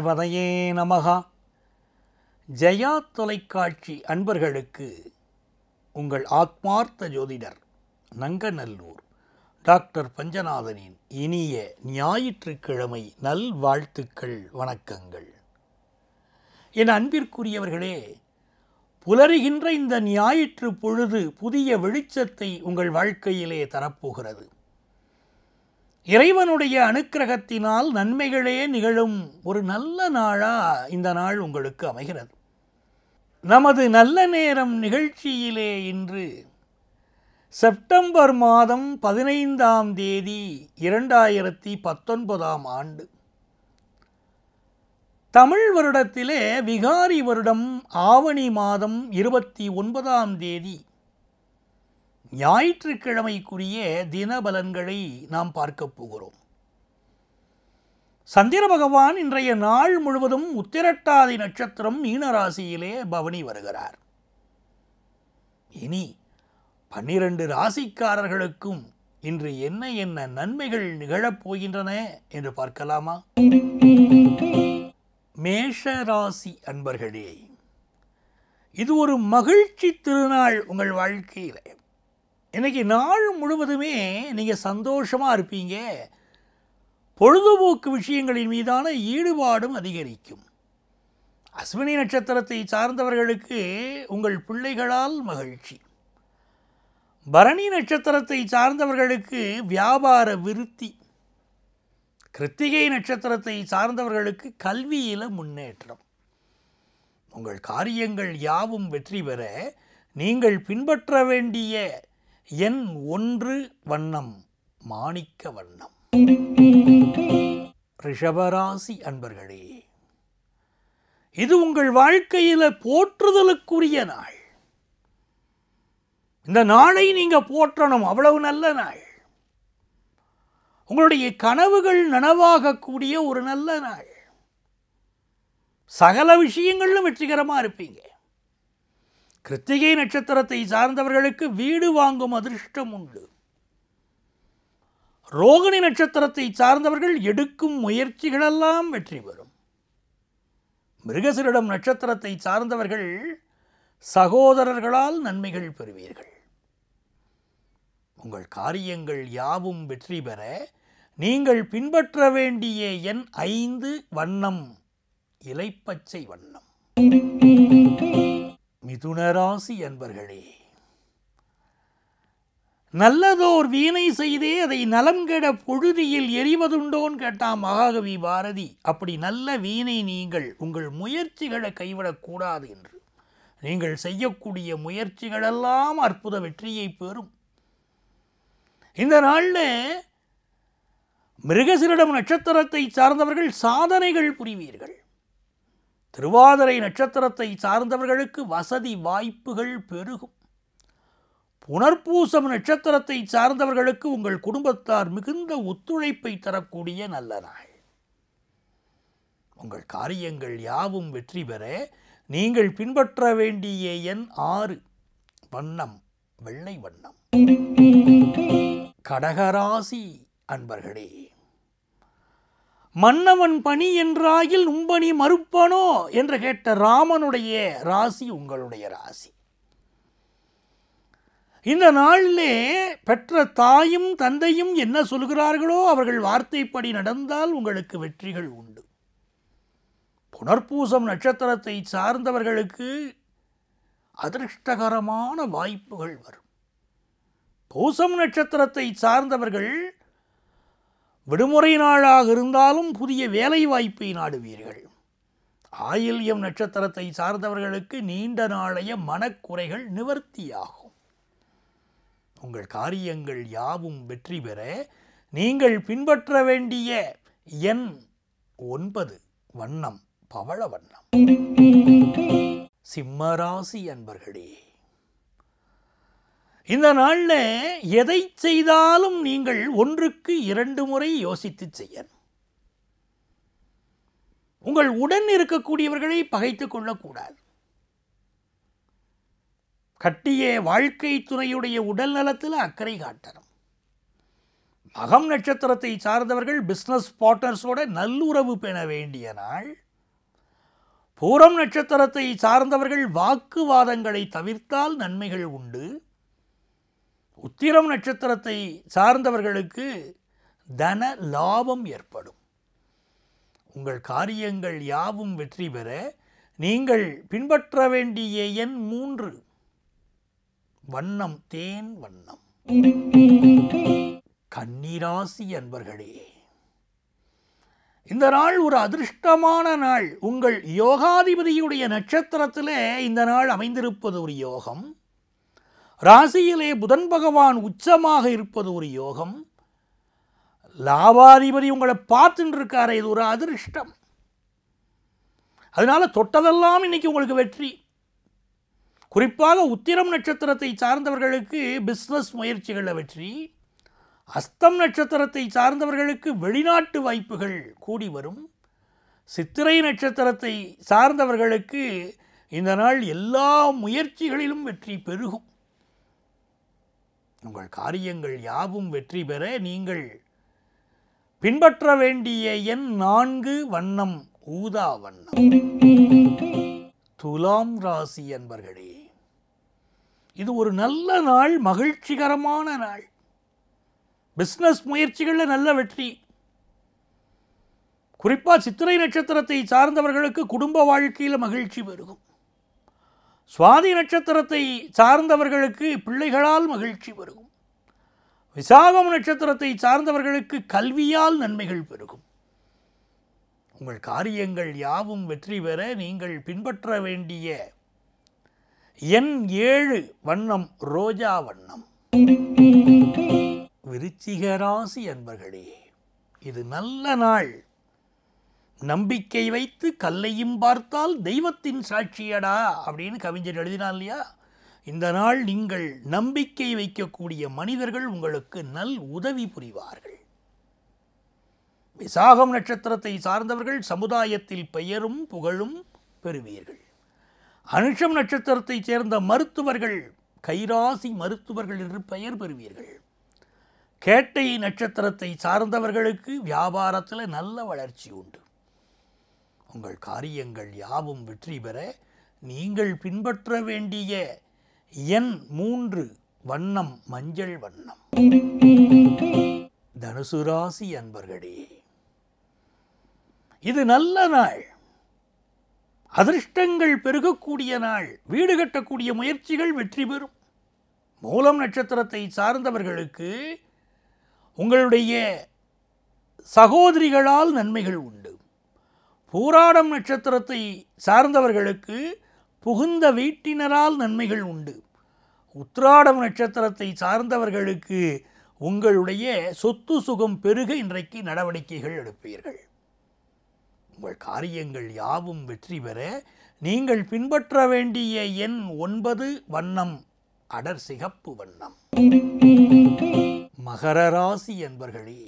கணபதையே நமகா ஜெயா தொலைக்காட்சி அன்பர்களுக்கு உங்கள் ஆத்மார்த்த ஜோதிடர் நங்கநல்லூர் டாக்டர் பஞ்சநாதனின் இனிய ஞாயிற்றுக்கிழமை நல்வாழ்த்துக்கள் வணக்கங்கள் என் அன்பிற்குரியவர்களே புலருகின்ற இந்த ஞாயிற்று பொழுது புதிய வெளிச்சத்தை உங்கள் வாழ்க்கையிலே தரப்போகிறது இறைவனுடைய அனுக்கிரகத்தினால் நன்மைகளே நிகழும் ஒரு நல்ல நாளா இந்த நாள் உங்களுக்கு அமைகிறது நமது நல்ல நேரம் நிகழ்ச்சியிலே இன்று செப்டம்பர் மாதம் பதினைந்தாம் தேதி இரண்டாயிரத்தி பத்தொன்பதாம் ஆண்டு தமிழ் வருடத்திலே விகாரி வருடம் ஆவணி மாதம் இருபத்தி ஒன்பதாம் தேதி ஞாயிற்றுக்கிழமைக்குரிய தினபலன்களை நாம் பார்க்க போகிறோம் சந்திர பகவான் இன்றைய நாள் முழுவதும் உத்திரட்டாதி நட்சத்திரம் மீனராசியிலே பவனி வருகிறார் இனி பன்னிரண்டு ராசிக்காரர்களுக்கும் இன்று என்ன என்ன நன்மைகள் நிகழப் போகின்றன என்று பார்க்கலாமா மேஷ ராசி அன்பர்களே இது ஒரு மகிழ்ச்சி திருநாள் உங்கள் வாழ்க்கையில் இன்னைக்கு நாள் முழுவதுமே நீங்கள் சந்தோஷமாக இருப்பீங்க பொழுதுபோக்கு விஷயங்களின் மீதான ஈடுபாடும் அதிகரிக்கும் அஸ்வினி நட்சத்திரத்தை சார்ந்தவர்களுக்கு உங்கள் பிள்ளைகளால் மகிழ்ச்சி பரணி நட்சத்திரத்தை சார்ந்தவர்களுக்கு வியாபார விருத்தி கிருத்திகை நட்சத்திரத்தை சார்ந்தவர்களுக்கு கல்வியில் முன்னேற்றம் உங்கள் காரியங்கள் யாவும் வெற்றி பெற நீங்கள் பின்பற்ற வேண்டிய எண் ஒன்று வண்ணம் மாணிக்க வண்ணம் ரிஷபராசி அன்பர்களே இது உங்கள் வாழ்க்கையில் போற்றுதலுக்குரிய நாள் இந்த நாளை நீங்க போற்றணும் அவ்வளவு நல்ல நாள் உங்களுடைய கனவுகள் நனவாகக்கூடிய ஒரு நல்ல நாள் சகல விஷயங்களிலும் வெற்றிகரமாக இருப்பீங்க கிருத்திகை நட்சத்திரத்தை சார்ந்தவர்களுக்கு வீடு வாங்கும் அதிர்ஷ்டம் உண்டு ரோகிணி நட்சத்திரத்தை சார்ந்தவர்கள் எடுக்கும் முயற்சிகளெல்லாம் வெற்றி பெறும் மிருகசிரிடம் நட்சத்திரத்தை சார்ந்தவர்கள் சகோதரர்களால் நன்மைகள் பெறுவீர்கள் உங்கள் காரியங்கள் யாவும் வெற்றி பெற நீங்கள் பின்பற்ற வேண்டிய எண் ஐந்து வண்ணம் இலைப்பச்சை வண்ணம் மிதுனராசி என்பர்களே நல்லதோர் வீணை செய்தே அதை நலம் கெட பொழுதியில் எரிவதுண்டோன்னு கேட்டான் மகாகவி பாரதி அப்படி நல்ல வீணை நீங்கள் உங்கள் முயற்சிகளை கைவிடக்கூடாது என்று நீங்கள் செய்யக்கூடிய முயற்சிகளெல்லாம் அற்புத வெற்றியை பெறும் இந்த நாளில் மிருகசிரிடம் நட்சத்திரத்தை சார்ந்தவர்கள் சாதனைகள் புரிவீர்கள் திருவாதிரை நட்சத்திரத்தை சார்ந்தவர்களுக்கு வசதி வாய்ப்புகள் பெருகும் புனர்பூசம் நட்சத்திரத்தை சார்ந்தவர்களுக்கு உங்கள் குடும்பத்தார் மிகுந்த ஒத்துழைப்பை தரக்கூடிய நல்ல நாள் உங்கள் காரியங்கள் யாவும் வெற்றி பெற நீங்கள் பின்பற்ற வேண்டிய எண் ஆறு வண்ணம் வெள்ளை வண்ணம் கடகராசி அன்பர்களே மன்னவன் பணி என்றாயில் உம்பணி மறுப்பனோ என்று கேட்ட ராமனுடைய ராசி உங்களுடைய ராசி இந்த நாளிலே பெற்ற தாயும் தந்தையும் என்ன சொல்கிறார்களோ அவர்கள் வார்த்தைப்படி நடந்தால் உங்களுக்கு வெற்றிகள் உண்டு புனர்பூசம் நட்சத்திரத்தை சார்ந்தவர்களுக்கு அதிர்ஷ்டகரமான வாய்ப்புகள் வரும் பூசம் நட்சத்திரத்தை சார்ந்தவர்கள் விடுமுறை நாளாக இருந்தாலும் புதிய வேலை வாய்ப்பை நாடுவீர்கள் ஆயில்யம் நட்சத்திரத்தை சார்ந்தவர்களுக்கு நீண்ட நாளைய மனக்குறைகள் நிவர்த்தியாகும் உங்கள் காரியங்கள் யாவும் வெற்றி பெற நீங்கள் பின்பற்ற வேண்டிய எண் ஒன்பது வண்ணம் பவள வண்ணம் சிம்மராசி அன்பர்களே இந்த நாளில் எதை செய்தாலும் நீங்கள் ஒன்றுக்கு இரண்டு முறை யோசித்து செய்யணும் உங்கள் உடன் இருக்கக்கூடியவர்களை பகைத்துக் கொள்ளக்கூடாது கட்டிய வாழ்க்கை துணையுடைய உடல் நலத்தில் அக்கறை காட்டணும் மகம் நட்சத்திரத்தை சார்ந்தவர்கள் பிஸ்னஸ் பார்ட்னர்ஸோட நல்லுறவு பெற வேண்டிய நாள் பூரம் நட்சத்திரத்தை சார்ந்தவர்கள் வாக்குவாதங்களை தவிர்த்தால் நன்மைகள் உண்டு உத்திரம் நட்சத்திரத்தை சார்ந்தவர்களுக்கு தன லாபம் ஏற்படும் உங்கள் காரியங்கள் யாவும் வெற்றி பெற நீங்கள் பின்பற்ற வேண்டிய எண் மூன்று வண்ணம் தேன் வண்ணம் கன்னிராசி அன்பர்களே இந்த நாள் ஒரு அதிர்ஷ்டமான நாள் உங்கள் யோகாதிபதியுடைய நட்சத்திரத்திலே இந்த நாள் அமைந்திருப்பது ஒரு யோகம் ராசியிலே புதன் பகவான் உச்சமாக இருப்பது ஒரு யோகம் லாபாதிபதி உங்களை பார்த்துட்டு இருக்காரு இது ஒரு அதிர்ஷ்டம் அதனால தொட்டதெல்லாம் இன்னைக்கு உங்களுக்கு வெற்றி குறிப்பாக உத்திரம் நட்சத்திரத்தை சார்ந்தவர்களுக்கு பிஸ்னஸ் முயற்சிகளில் வெற்றி அஸ்தம் நட்சத்திரத்தை சார்ந்தவர்களுக்கு வெளிநாட்டு வாய்ப்புகள் கூடி வரும் சித்திரை நட்சத்திரத்தை சார்ந்தவர்களுக்கு இந்த நாள் எல்லா முயற்சிகளிலும் வெற்றி பெருகும் உங்கள் காரியங்கள் யாவும் வெற்றி பெற நீங்கள் பின்பற்ற வேண்டிய எண் நான்கு வண்ணம் ஊதா வண்ணம் துலாம் ராசி அன்பர்களே இது ஒரு நல்ல நாள் மகிழ்ச்சிகரமான நாள் பிஸ்னஸ் முயற்சிகளில் நல்ல வெற்றி குறிப்பாக சித்திரை நட்சத்திரத்தை சார்ந்தவர்களுக்கு குடும்ப வாழ்க்கையில் மகிழ்ச்சி பெருகும் சுவாதி நட்சத்திரத்தை சார்ந்தவர்களுக்கு பிள்ளைகளால் மகிழ்ச்சி பெருகும் விசாகம் நட்சத்திரத்தை சார்ந்தவர்களுக்கு கல்வியால் நன்மைகள் பெருகும் உங்கள் காரியங்கள் யாவும் வெற்றி பெற நீங்கள் பின்பற்ற வேண்டிய எண் ஏழு வண்ணம் ரோஜா வண்ணம் விருச்சிக ராசி அன்பர்களே இது நல்ல நாள் நம்பிக்கை வைத்து கல்லையும் பார்த்தால் தெய்வத்தின் சாட்சியடா அப்படின்னு கவிஞர் எழுதினார் இல்லையா இந்த நாள் நீங்கள் நம்பிக்கை வைக்கக்கூடிய மனிதர்கள் உங்களுக்கு நல் உதவி புரிவார்கள் விசாகம் நட்சத்திரத்தை சார்ந்தவர்கள் சமுதாயத்தில் பெயரும் புகழும் பெறுவீர்கள் அனுஷம் நட்சத்திரத்தைச் சேர்ந்த மருத்துவர்கள் கைராசி மருத்துவர்கள் என்று பெயர் பெறுவீர்கள் கேட்டை நட்சத்திரத்தை சார்ந்தவர்களுக்கு வியாபாரத்தில் நல்ல வளர்ச்சி உண்டு உங்கள் காரியங்கள் யாவும் வெற்றி பெற நீங்கள் பின்பற்ற வேண்டிய எண் மூன்று வண்ணம் மஞ்சள் வண்ணம் தனுசு ராசி அன்பர்களே இது நல்ல நாள் அதிர்ஷ்டங்கள் பெருகக்கூடிய நாள் வீடு கட்டக்கூடிய முயற்சிகள் வெற்றி பெறும் மூலம் நட்சத்திரத்தை சார்ந்தவர்களுக்கு உங்களுடைய சகோதரிகளால் நன்மைகள் உண்டு பூராடம் நட்சத்திரத்தை சார்ந்தவர்களுக்கு புகுந்த வீட்டினரால் நன்மைகள் உண்டு உத்ராடம் நட்சத்திரத்தை சார்ந்தவர்களுக்கு உங்களுடைய சொத்து சுகம் பெருக இன்றைக்கு நடவடிக்கைகள் எடுப்பீர்கள் உங்கள் காரியங்கள் யாவும் வெற்றி பெற நீங்கள் பின்பற்ற வேண்டிய எண் ஒன்பது வண்ணம் அடர் சிகப்பு வண்ணம் மகர ராசி என்பர்களே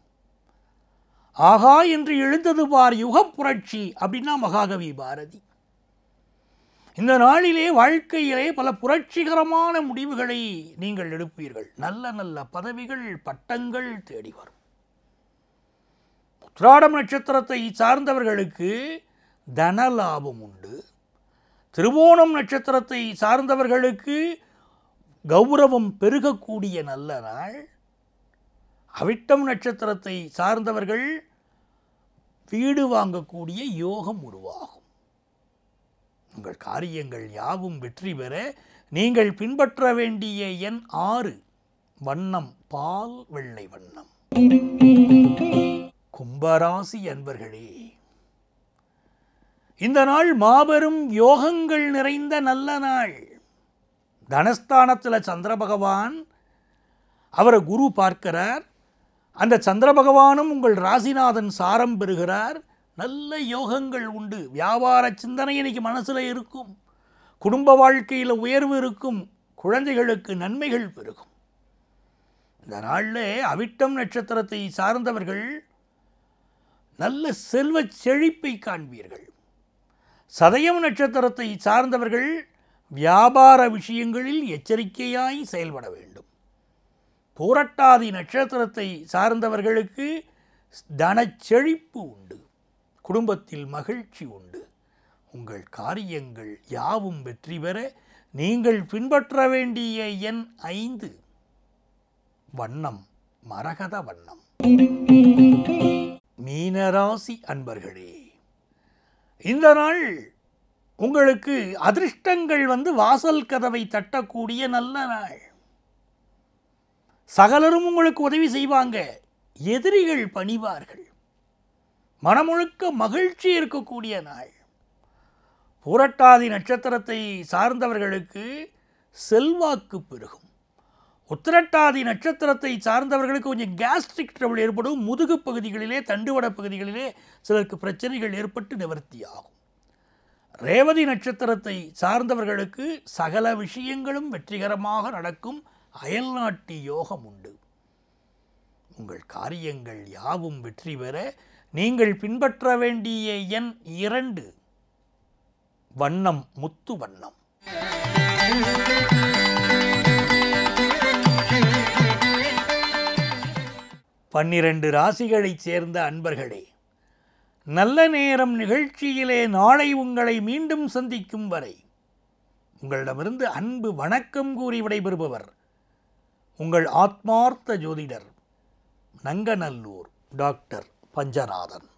ஆகா என்று எழுந்தது பார் யுகப் புரட்சி அப்படின்னா மகாகவி பாரதி இந்த நாளிலே வாழ்க்கையிலே பல புரட்சிகரமான முடிவுகளை நீங்கள் எடுப்பீர்கள் நல்ல நல்ல பதவிகள் பட்டங்கள் தேடி வரும் உத்ராடம் நட்சத்திரத்தை சார்ந்தவர்களுக்கு தன லாபம் உண்டு திருவோணம் நட்சத்திரத்தை சார்ந்தவர்களுக்கு கௌரவம் பெருகக்கூடிய நல்ல நாள் அவிட்டம் நட்சத்திரத்தை சார்ந்தவர்கள் வீடு வாங்கக்கூடிய யோகம் உருவாகும் உங்கள் காரியங்கள் யாவும் வெற்றி பெற நீங்கள் பின்பற்ற வேண்டிய எண் ஆறு வண்ணம் பால் வெள்ளை வண்ணம் கும்பராசி அன்பர்களே இந்த நாள் மாபெரும் யோகங்கள் நிறைந்த நல்ல நாள் தனஸ்தானத்தில் சந்திர பகவான் அவரை குரு பார்க்கிறார் அந்த சந்திர பகவானும் உங்கள் ராசிநாதன் சாரம் பெறுகிறார் நல்ல யோகங்கள் உண்டு வியாபார சிந்தனை இன்னைக்கு மனசில் இருக்கும் குடும்ப வாழ்க்கையில் உயர்வு இருக்கும் குழந்தைகளுக்கு நன்மைகள் பெருகும் இந்த நாளில் அவிட்டம் நட்சத்திரத்தை சார்ந்தவர்கள் நல்ல செல்வ செழிப்பை காண்பீர்கள் சதயம் நட்சத்திரத்தை சார்ந்தவர்கள் வியாபார விஷயங்களில் எச்சரிக்கையாய் செயல்பட வேண்டும் பூரட்டாதி நட்சத்திரத்தை சார்ந்தவர்களுக்கு தனச்செழிப்பு உண்டு குடும்பத்தில் மகிழ்ச்சி உண்டு உங்கள் காரியங்கள் யாவும் வெற்றி பெற நீங்கள் பின்பற்ற வேண்டிய எண் ஐந்து வண்ணம் மரகத வண்ணம் மீனராசி அன்பர்களே இந்த நாள் உங்களுக்கு அதிர்ஷ்டங்கள் வந்து வாசல் கதவை தட்டக்கூடிய நல்ல நாள் சகலரும் உங்களுக்கு உதவி செய்வாங்க எதிரிகள் பணிவார்கள் மனமுழுக்க மகிழ்ச்சி இருக்கக்கூடிய நாள் பூரட்டாதி நட்சத்திரத்தை சார்ந்தவர்களுக்கு செல்வாக்கு பெருகும் உத்திரட்டாதி நட்சத்திரத்தை சார்ந்தவர்களுக்கு கொஞ்சம் கேஸ்ட்ரிக் ட்ரபிள் ஏற்படும் முதுகு பகுதிகளிலே தண்டுவட பகுதிகளிலே சிலருக்கு பிரச்சனைகள் ஏற்பட்டு நிவர்த்தியாகும் ரேவதி நட்சத்திரத்தை சார்ந்தவர்களுக்கு சகல விஷயங்களும் வெற்றிகரமாக நடக்கும் அயல்நாட்டு யோகம் உண்டு உங்கள் காரியங்கள் யாவும் வெற்றி பெற நீங்கள் பின்பற்ற வேண்டிய எண் இரண்டு வண்ணம் முத்து வண்ணம் பன்னிரண்டு ராசிகளைச் சேர்ந்த அன்பர்களே நல்ல நேரம் நிகழ்ச்சியிலே நாளை உங்களை மீண்டும் சந்திக்கும் வரை உங்களிடமிருந்து அன்பு வணக்கம் கூறி விடைபெறுபவர் உங்கள் ஆத்மார்த்த ஜோதிடர் நங்கநல்லூர் டாக்டர் பஞ்சநாதன்